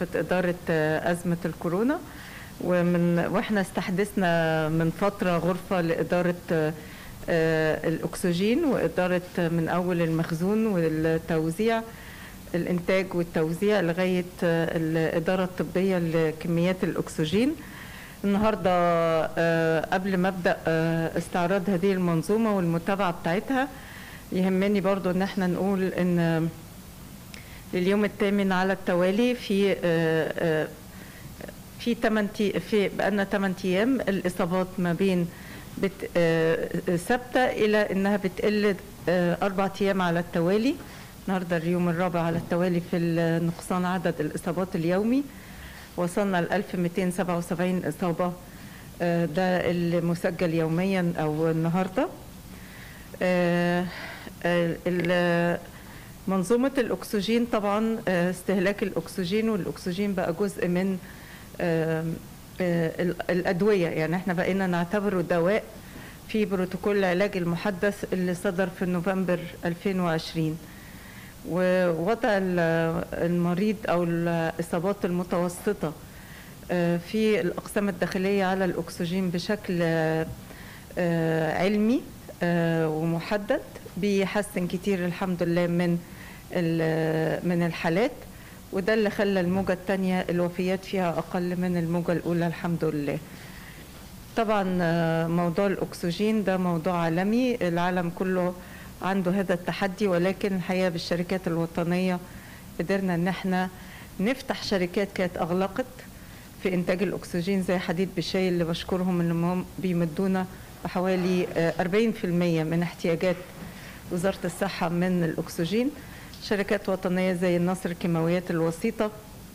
غرفة إدارة آه، أزمة الكورونا ومن واحنا استحدثنا من فترة غرفة لإدارة آه، آه، الأكسجين وإدارة من أول المخزون والتوزيع الإنتاج والتوزيع لغاية آه، الإدارة الطبية لكميات الأكسجين النهاردة آه، قبل ما أبدأ آه، استعراض هذه المنظومة والمتابعة بتاعتها يهمني برضو ان احنا نقول ان لليوم الثامن على التوالي في آه، آه، في 8 في بقالنا 8 ايام الاصابات ما بين بت آه، ثابته الى انها بتقل آه، اربع ايام على التوالي النهارده اليوم الرابع على التوالي في نقصان عدد الاصابات اليومي وصلنا ل 1277 اصابه آه، ده المسجل يوميا او النهارده آه، آه، ال- منظومة الأكسجين طبعا آه، استهلاك الأكسجين والأكسجين بقى جزء من آه، آه، ال- الأدوية يعني احنا بقينا نعتبره دواء في بروتوكول العلاج المحدث اللي صدر في نوفمبر 2020 ووضع ال- المريض أو الإصابات المتوسطة آه، في الأقسام الداخلية على الأكسجين بشكل آه، آه، علمي آه، ومحدد بيحسن كتير الحمد لله من ال- من الحالات وده اللي خلى الموجة الثانية الوفيات فيها أقل من الموجة الأولى الحمد لله طبعا آه، موضوع الأكسجين ده موضوع عالمي العالم كله عنده هذا التحدي ولكن الحقيقة بالشركات الوطنية قدرنا ان احنا نفتح شركات كانت أغلقت في إنتاج الأكسجين زي حديد بشاي اللي بشكرهم إن هم بيمدونا بحوالي آه، 40% من احتياجات وزارة الصحة من الأكسجين شركات وطنية زي النصر الكيماويات الوسيطة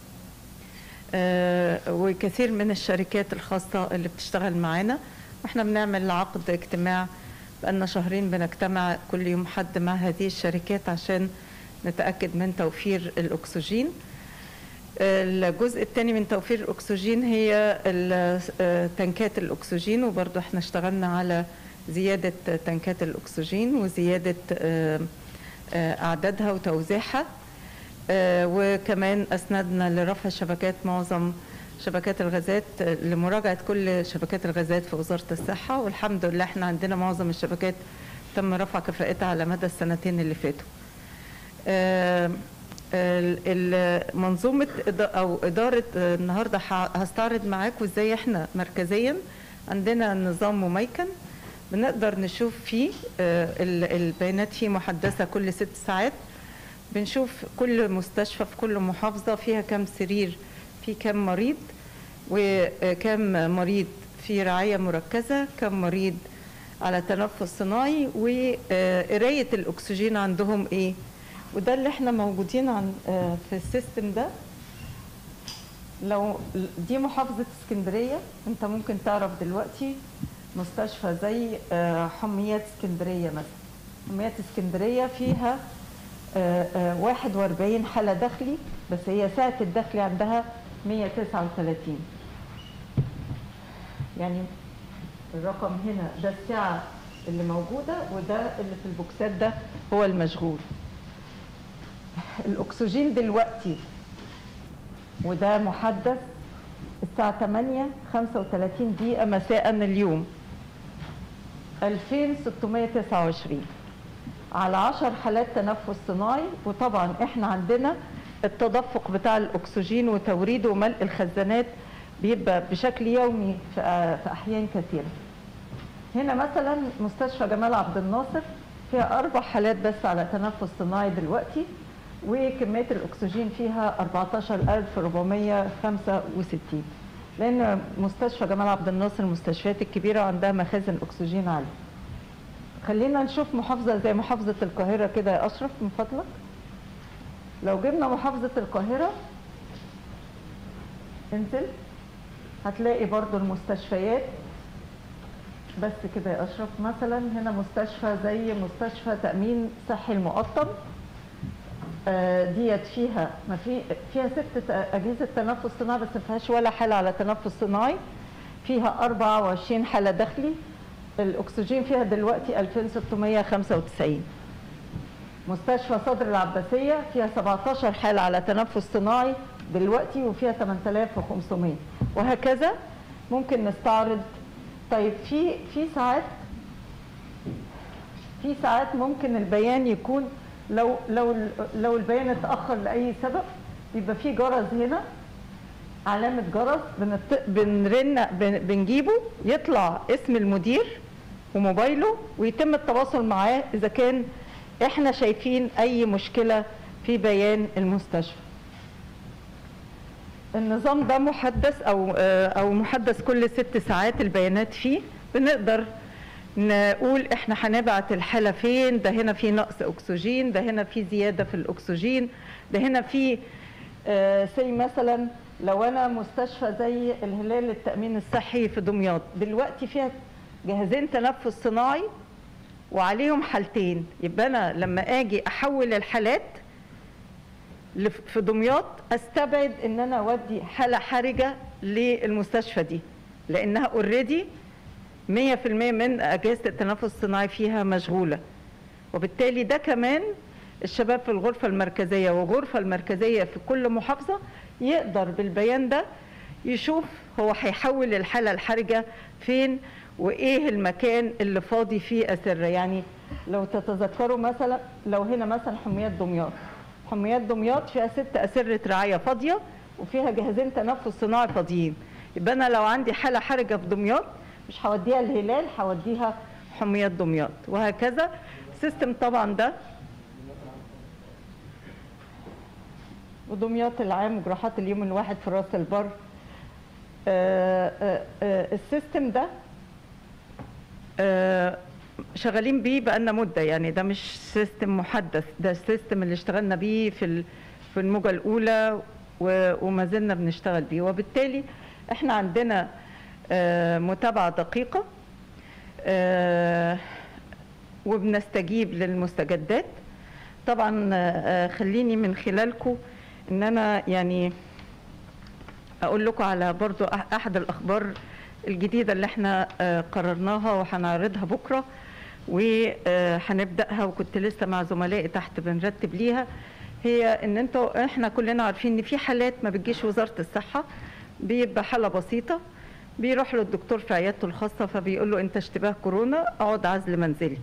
آه، وكثير من الشركات الخاصة اللي بتشتغل معانا واحنا بنعمل عقد اجتماع بقالنا شهرين بنجتمع كل يوم حد مع هذه الشركات عشان نتأكد من توفير الأكسجين الجزء الثاني من توفير الأكسجين هي ال- آه، تنكات الأكسجين وبرضو احنا اشتغلنا على زيادة تنكات الأكسجين وزيادة آه، آه، أعدادها وتوزيعها آه، وكمان أسندنا لرفع شبكات معظم شبكات الغازات آه، لمراجعة كل شبكات الغازات في وزارة الصحة والحمد لله احنا عندنا معظم الشبكات تم رفع كفاءتها على مدى السنتين اللي فاتوا آه، ال- ال- منظومة إدا- أو إدارة آه، النهاردة ه- هستعرض معاكم إزاي إحنا مركزيا عندنا نظام مميكن بنقدر نشوف فيه آه، ال- البيانات فيه محدثة كل ست ساعات بنشوف كل مستشفى في كل محافظة فيها كم سرير في كم مريض وكم مريض في رعاية مركزة كم مريض على تنفس صناعي وقراية الأكسجين عندهم إيه وده اللي احنا موجودين عن آه، في السيستم ده لو دي محافظة اسكندرية انت ممكن تعرف دلوقتي مستشفى زي آه، حميات اسكندرية مثلا حميات اسكندرية فيها آه، آه، 41 حالة داخلي بس هي ساعة الداخلي عندها 139 يعني الرقم هنا ده الساعة اللي موجودة وده اللي في البوكسات ده هو المشغول الأكسجين دلوقتي وده محدث الساعة 8 35 دقيقة مساء اليوم 2629 على 10 حالات تنفس صناعي وطبعا احنا عندنا التدفق بتاع الأكسجين وتوريده وملء الخزانات بيبقى بشكل يومي في في أحيان كثيرة هنا مثلا مستشفى جمال عبد الناصر فيها أربع حالات بس على تنفس صناعي دلوقتي وكمية الأكسجين فيها 14465 لأن مستشفى جمال عبد الناصر المستشفيات الكبيرة عندها مخازن أكسجين عالية خلينا نشوف محافظة زي محافظة القاهرة كده يا أشرف من فضلك لو جبنا محافظة القاهرة انزل هتلاقي برضو المستشفيات بس كده يا أشرف مثلا هنا مستشفى زي مستشفى تأمين صحي المقطم آه، ديت فيها ما في فيها ست اجهزه تنفس صناعي بس ما فيهاش ولا حاله على تنفس صناعي فيها 24 حاله داخلي الاكسجين فيها دلوقتي 2695 مستشفى صدر العباسيه فيها 17 حاله على تنفس صناعي دلوقتي وفيها 8500 وهكذا ممكن نستعرض طيب في في ساعات في ساعات ممكن البيان يكون لو لو لو البيان اتاخر لاي سبب بيبقى في جرس هنا علامه جرس بنت... بنرن بن... بنجيبه يطلع اسم المدير وموبايله ويتم التواصل معاه اذا كان احنا شايفين اي مشكله في بيان المستشفى النظام ده محدث او او محدث كل ست ساعات البيانات فيه بنقدر نقول احنا هنبعت الحاله فين ده هنا في نقص اكسجين ده هنا في زياده في الاكسجين ده هنا في سي مثلا لو انا مستشفى زي الهلال للتامين الصحي في دمياط دلوقتي فيها جهازين تنفس صناعي وعليهم حالتين يبقى انا لما اجي احول الحالات في دمياط استبعد ان انا اودي حاله حرجه للمستشفى دي لانها اوريدي 100% من اجهزه التنفس الصناعي فيها مشغوله وبالتالي ده كمان الشباب في الغرفه المركزيه والغرفه المركزيه في كل محافظه يقدر بالبيان ده يشوف هو هيحول الحاله الحرجه فين وايه المكان اللي فاضي فيه اسره يعني لو تتذكروا مثلا لو هنا مثلا حميات دمياط حميات دمياط فيها ست اسره رعايه فاضيه وفيها جهازين تنفس صناعي فاضيين يبقى انا لو عندي حاله حرجه في دمياط مش هوديها الهلال هوديها حميات دمياط وهكذا السيستم طبعا ده ودمياط العام وجراحات اليوم الواحد في راس البر آآ آآ السيستم ده شغالين بيه بقالنا مده يعني ده مش سيستم محدث ده السيستم اللي اشتغلنا بيه في في الموجه الاولى وما زلنا بنشتغل بيه وبالتالي احنا عندنا متابعه دقيقه وبنستجيب للمستجدات طبعا خليني من خلالكم ان انا يعني اقول لكم على برضو احد الاخبار الجديده اللي احنا قررناها وهنعرضها بكره وهنبداها وكنت لسه مع زملائي تحت بنرتب ليها هي ان انتوا احنا كلنا عارفين ان في حالات ما بتجيش وزاره الصحه بيبقى حاله بسيطه بيروح له الدكتور في عيادته الخاصه فبيقول له انت اشتباه كورونا اقعد عزل منزلي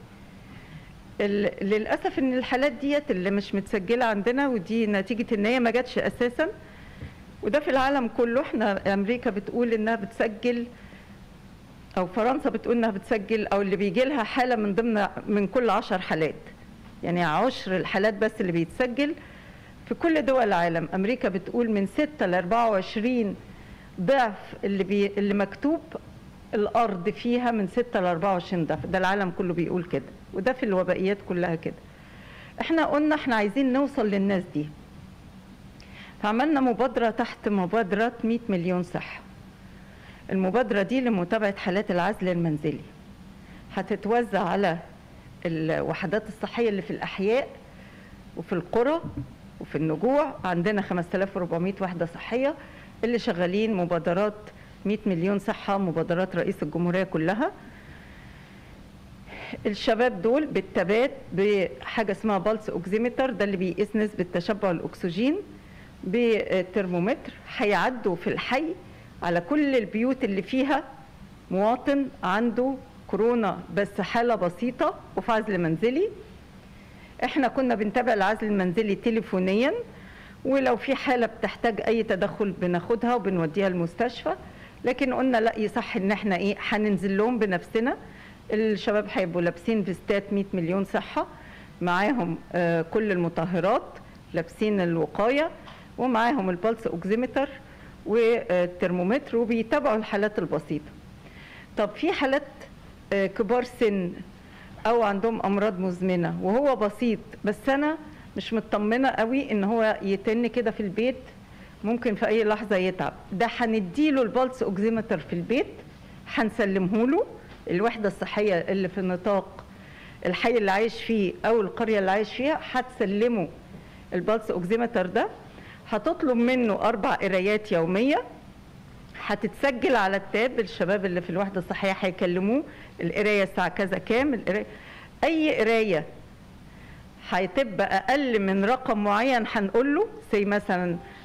للاسف ان الحالات ديت اللي مش متسجله عندنا ودي نتيجه ان هي ما جاتش اساسا وده في العالم كله احنا امريكا بتقول انها بتسجل او فرنسا بتقول انها بتسجل او اللي بيجي لها حاله من ضمن من كل عشر حالات يعني عشر الحالات بس اللي بيتسجل في كل دول العالم امريكا بتقول من 6 ل 24 ضعف اللي بي اللي مكتوب الارض فيها من 6 ل 24 ضعف ده العالم كله بيقول كده وده في الوبائيات كلها كده احنا قلنا احنا عايزين نوصل للناس دي فعملنا مبادرة تحت مبادرة 100 مليون صحة المبادرة دي لمتابعة حالات العزل المنزلي هتتوزع على الوحدات الصحية اللي في الأحياء وفي القرى وفي النجوع عندنا 5400 وحدة صحية اللي شغالين مبادرات 100 مليون صحة مبادرات رئيس الجمهورية كلها الشباب دول بالتبات بحاجة اسمها بالس اوكسيمتر ده اللي بيقيس نسبة تشبع الأكسجين بترمومتر هيعدوا في الحي على كل البيوت اللي فيها مواطن عنده كورونا بس حالة بسيطة وفي عزل منزلي احنا كنا بنتابع العزل المنزلي تليفونيا ولو في حالة بتحتاج أي تدخل بناخدها وبنوديها المستشفى لكن قلنا لا يصح إن احنا إيه هننزل لهم بنفسنا الشباب هيبقوا لابسين فيستات 100 مليون صحة معاهم آه كل المطهرات لابسين الوقاية ومعاهم البلس اوكسيمتر والترمومتر وبيتابعوا الحالات البسيطة طب في حالات آه كبار سن او عندهم امراض مزمنه وهو بسيط بس انا مش مطمنه قوي ان هو يتن كده في البيت ممكن في اي لحظه يتعب ده هنديله البلس اوكسيمتر في البيت هنسلمه له الوحده الصحيه اللي في نطاق الحي اللي عايش فيه او القريه اللي عايش فيها هتسلمه البلس اوكسيمتر ده هتطلب منه اربع قرايات يوميه هتتسجل على التاب الشباب اللي في الوحده الصحيه هيكلموه القرايه الساعه كذا كام القرايه اي قرايه هتبقى اقل من رقم معين هنقول له زي مثلا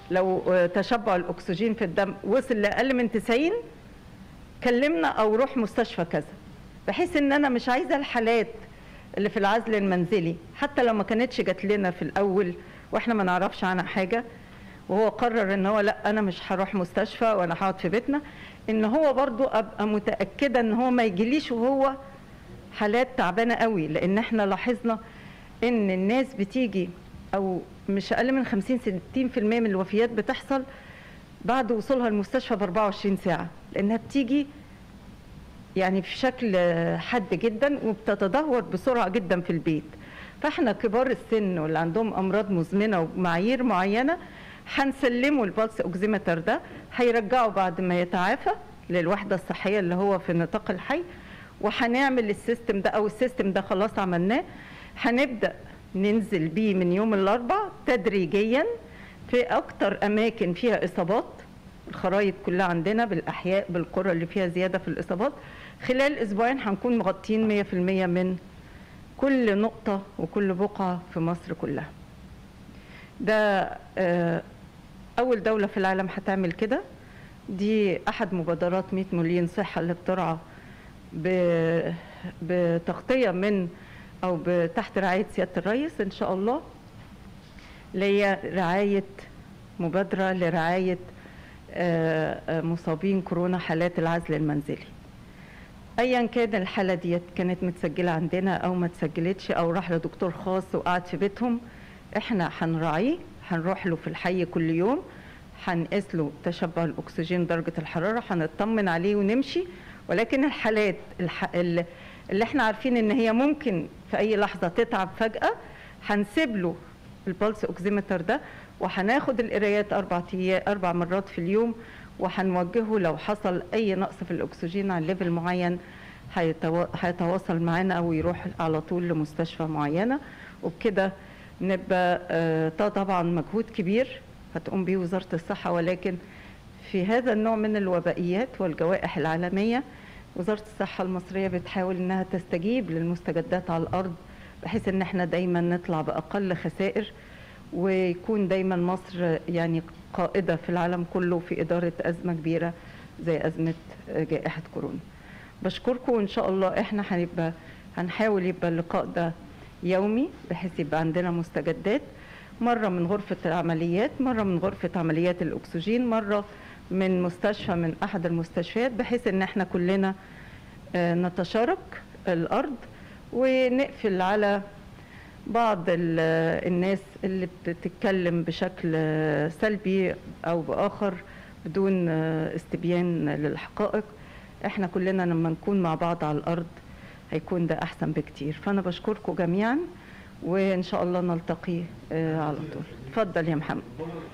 لو آه، تشبع الاكسجين في الدم وصل لاقل من 90 كلمنا او روح مستشفى كذا بحيث ان انا مش عايزه الحالات اللي في العزل المنزلي حتى لو ما كانتش جات لنا في الاول واحنا ما نعرفش عنها حاجه وهو قرر ان هو لا انا مش هروح مستشفى وانا هقعد في بيتنا ان هو برضو ابقى متاكده ان هو ما يجيليش وهو حالات تعبانه قوي لان احنا لاحظنا ان الناس بتيجي او مش اقل من 50 60% من الوفيات بتحصل بعد وصولها المستشفى ب 24 ساعه لانها بتيجي يعني في شكل حاد جدا وبتتدهور بسرعه جدا في البيت فاحنا كبار السن واللي عندهم امراض مزمنه ومعايير معينه هنسلمه البلس اوكزيمتر ده هيرجعه بعد ما يتعافى للوحده الصحيه اللي هو في نطاق الحي وهنعمل السيستم ده او السيستم ده خلاص عملناه هنبدا ننزل بيه من يوم الاربع تدريجيا في اكتر اماكن فيها اصابات الخرايط كلها عندنا بالاحياء بالقرى اللي فيها زياده في الاصابات خلال اسبوعين هنكون مغطين 100% من كل نقطه وكل بقعه في مصر كلها ده آه، اول دوله في العالم هتعمل كده دي احد مبادرات 100 مليون صحه اللي بترعى ب- بتغطيه من او ب- تحت رعايه سياده الرئيس ان شاء الله اللي هي رعايه مبادره لرعايه آه، آه، مصابين كورونا حالات العزل المنزلي ايا كان الحاله ديت كانت متسجله عندنا او ما اتسجلتش او راح لدكتور خاص وقعد في بيتهم احنا هنراعيه هنروح له في الحي كل يوم هنقيس له تشبع الاكسجين درجه الحراره هنطمن عليه ونمشي ولكن الحالات الح... ال- اللي احنا عارفين ان هي ممكن في اي لحظه تتعب فجاه هنسيب له البلس اوكسيمتر ده وهناخد القرايات اربع ايام اربع مرات في اليوم وهنوجهه لو حصل اي نقص في الاكسجين عن ليفل معين هيتوا- هيتواصل معانا او يروح على طول لمستشفى معينه وبكده نبقى آه، ده طبعا مجهود كبير هتقوم به وزاره الصحه ولكن في هذا النوع من الوبائيات والجوائح العالميه وزاره الصحه المصريه بتحاول انها تستجيب للمستجدات على الارض بحيث ان احنا دايما نطلع باقل خسائر ويكون دايما مصر يعني قائده في العالم كله في اداره ازمه كبيره زي ازمه جائحه كورونا. بشكركم وان شاء الله احنا هنبقى هنحاول يبقى اللقاء ده يومي بحيث يبقى عندنا مستجدات مره من غرفه العمليات مره من غرفه عمليات الاكسجين مره من مستشفى من احد المستشفيات بحيث ان احنا كلنا آه، نتشارك الارض ونقفل على بعض ال- الناس اللي بتتكلم بشكل سلبي او باخر بدون استبيان للحقائق احنا كلنا لما نكون مع بعض على الارض هيكون ده احسن بكتير فانا بشكركم جميعا وان شاء الله نلتقي آه، على طول اتفضل يا محمد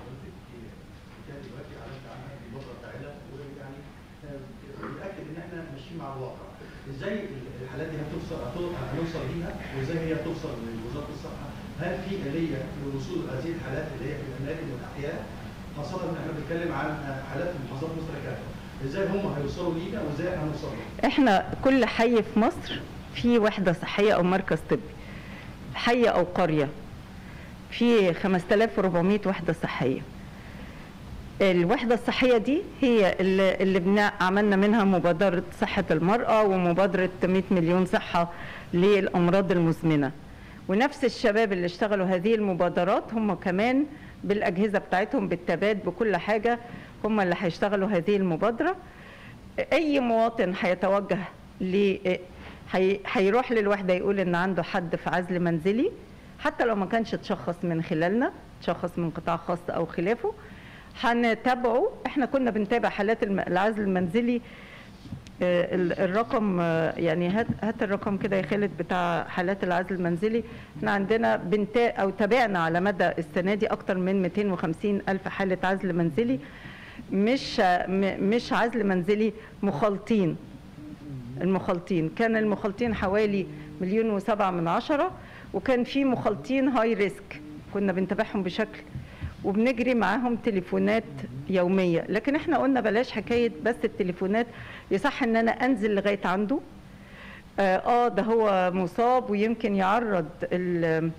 نتاكد ان احنا ماشيين مع الواقع ازاي الحالات دي هتوصل هنوصل ليها وازاي هي توصل لوزاره الصحه هل في اليه للوصول لهذه الحالات اللي هي في الاماكن والاحياء خاصه ان احنا بنتكلم عن حالات في محافظات مصر كافه ازاي هم هيوصلوا لينا وازاي احنا هنوصل لهم احنا كل حي في مصر في وحده صحيه او مركز طبي حي او قريه في 5400 وحده صحيه الوحدة الصحية دي هي اللي, اللي بنا عملنا منها مبادرة صحة المرأة ومبادرة 100 مليون صحة للأمراض المزمنة ونفس الشباب اللي اشتغلوا هذه المبادرات هم كمان بالأجهزة بتاعتهم بالتبات بكل حاجة هم اللي هيشتغلوا هذه المبادرة أي مواطن هيتوجه ل هي- هيروح للوحدة يقول إن عنده حد في عزل منزلي حتى لو ما كانش اتشخص من خلالنا اتشخص من قطاع خاص أو خلافه هنتابعه احنا كنا بنتابع حالات الم- العزل المنزلي آه، ال- الرقم آه، يعني هات هات الرقم كده يا خالد بتاع حالات العزل المنزلي احنا عندنا بنتا او تابعنا على مدى السنه دي اكتر من 250 الف حاله عزل منزلي مش آه، م- مش عزل منزلي مخالطين المخالطين كان المخالطين حوالي مليون وسبعة من عشرة وكان في مخالطين هاي ريسك كنا بنتابعهم بشكل وبنجري معاهم تليفونات يومية لكن احنا قلنا بلاش حكاية بس التليفونات يصح ان انا انزل لغاية عنده اه آه، ده هو مصاب ويمكن يعرض ال-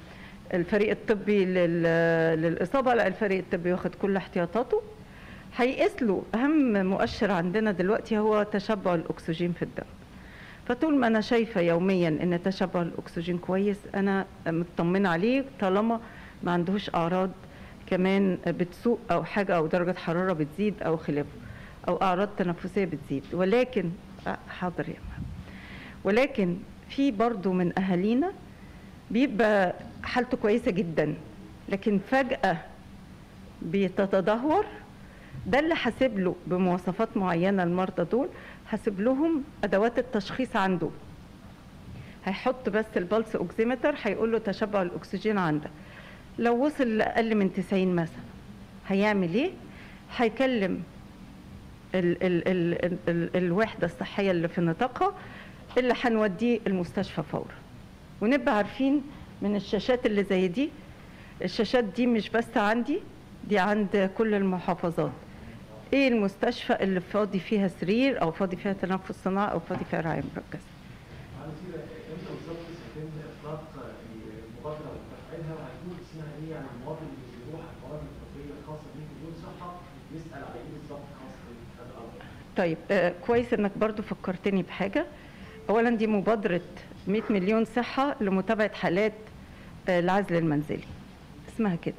الفريق الطبي لل- للاصابه لا الفريق الطبي واخد كل احتياطاته هيقيس له اهم مؤشر عندنا دلوقتي هو تشبع الاكسجين في الدم فطول ما انا شايفه يوميا ان تشبع الاكسجين كويس انا مطمنه عليه طالما ما عندهوش اعراض كمان بتسوء او حاجه او درجه حراره بتزيد او خلافه او اعراض تنفسيه بتزيد ولكن آه، حاضر يا ماما ولكن في برضو من اهالينا بيبقى حالته كويسه جدا لكن فجاه بيتدهور ده اللي حاسب له بمواصفات معينه المرضى دول حاسب لهم ادوات التشخيص عنده هيحط بس البلس اوكسيمتر هيقول له تشبع الاكسجين عندك لو وصل لاقل من 90 مثلا هيعمل ايه هيكلم ال ال ال ال ال الوحده الصحيه اللي في نطاقها اللي هنوديه المستشفى فورا ونبقى عارفين من الشاشات اللي زي دي الشاشات دي مش بس عندي دي عند كل المحافظات ايه المستشفى اللي فاضي فيها سرير او فاضي فيها تنفس صناعي او فاضي فيها رعايه مركزه على سيرة امتى بالظبط سيتم اطلاق المبادره وتفعيلها وهيكون اسمها ايه يعني المواطن اللي بيروح المواد الطبيه الخاصه بيه مليون صحه يسال على ايه بالظبط خاص بهذا الامر طيب آه كويس انك برضو فكرتني بحاجه اولا دي مبادره 100 مليون صحه لمتابعه حالات آه العزل المنزلي اسمها كده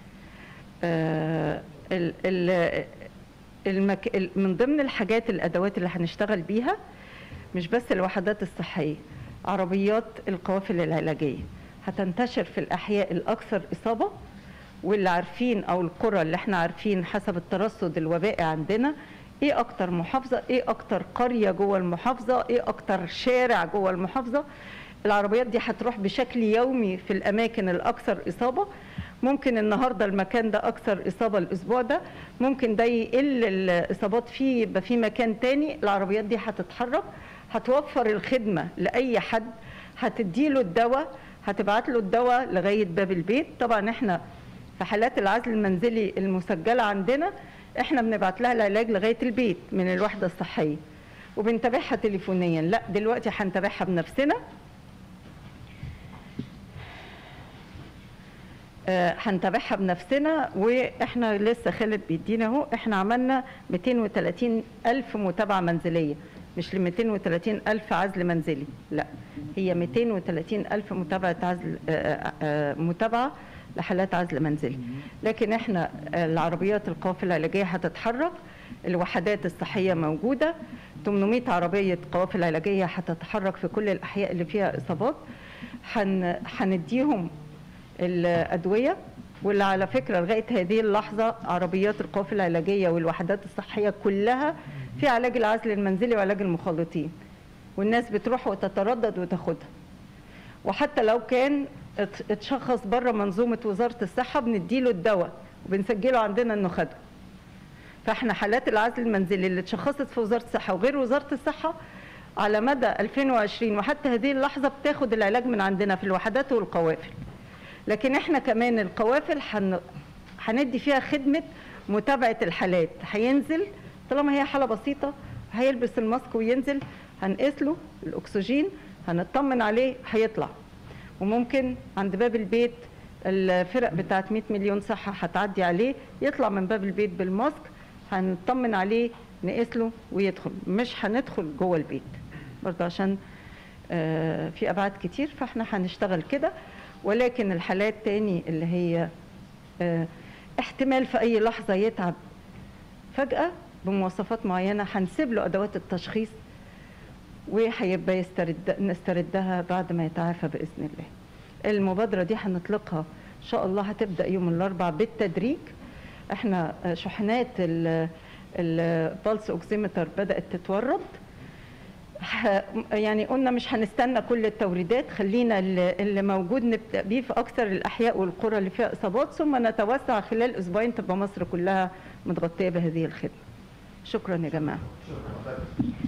آه ال ال المك... ال- من ضمن الحاجات الادوات اللي هنشتغل بيها مش بس الوحدات الصحيه عربيات القوافل العلاجيه هتنتشر في الاحياء الاكثر اصابه واللي عارفين او القرى اللي احنا عارفين حسب الترصد الوبائي عندنا ايه اكتر محافظه ايه اكتر قريه جوه المحافظه ايه اكتر شارع جوه المحافظه العربيات دي هتروح بشكل يومي في الاماكن الاكثر اصابه ممكن النهارده المكان ده اكثر اصابه الاسبوع ده ممكن ده يقل الاصابات فيه يبقى في مكان تاني العربيات دي هتتحرك هتوفر الخدمه لاي حد هتديله الدواء هتبعت له الدواء لغايه باب البيت طبعا احنا في حالات العزل المنزلي المسجله عندنا احنا بنبعت لها العلاج لغايه البيت من الوحده الصحيه وبنتابعها تليفونيا لا دلوقتي هنتابعها بنفسنا آه، هنتابعها بنفسنا واحنا لسه خالد بيدينا اهو احنا عملنا 230 الف متابعه منزليه مش ل 230 الف عزل منزلي لا هي 230 الف متابعه عزل آه، آه، متابعه لحالات عزل منزلي لكن احنا آه، العربيات القوافل العلاجيه هتتحرك الوحدات الصحيه موجوده 800 عربيه قوافل علاجيه هتتحرك في كل الاحياء اللي فيها اصابات هن- هنديهم الادويه واللي على فكره لغايه هذه اللحظه عربيات القوافل العلاجيه والوحدات الصحيه كلها في علاج العزل المنزلي وعلاج المخالطين والناس بتروح وتتردد وتاخدها وحتى لو كان ات- اتشخص بره منظومه وزاره الصحه بنديله الدواء وبنسجله عندنا انه خده فاحنا حالات العزل المنزلي اللي اتشخصت في وزاره الصحه وغير وزاره الصحه على مدى 2020 وحتى هذه اللحظه بتاخد العلاج من عندنا في الوحدات والقوافل لكن احنا كمان القوافل حن... هندي فيها خدمه متابعه الحالات هينزل طالما هي حاله بسيطه هيلبس الماسك وينزل هنقيس له الاكسجين هنطمن عليه هيطلع وممكن عند باب البيت الفرق بتاعت 100 مليون صحه هتعدي عليه يطلع من باب البيت بالماسك هنطمن عليه نقيس له ويدخل مش هندخل جوه البيت برضه عشان آه، في ابعاد كتير فاحنا هنشتغل كده ولكن الحالات تاني اللي هي آه، احتمال في اي لحظه يتعب فجاه بمواصفات معينه هنسيب له ادوات التشخيص وهيبقى يسترد نستردها بعد ما يتعافى باذن الله. المبادره دي هنطلقها ان شاء الله هتبدا يوم الاربعاء بالتدريج. احنا آه، شحنات البلس اوكسيمتر بدات تتورد ح- يعني قلنا مش هنستنى كل التوريدات خلينا اللي اللي موجود نبدا بيه في اكثر الاحياء والقرى اللي فيها اصابات ثم نتوسع خلال اسبوعين تبقى مصر كلها متغطيه بهذه الخدمه. شكرا يا جماعه. شكرا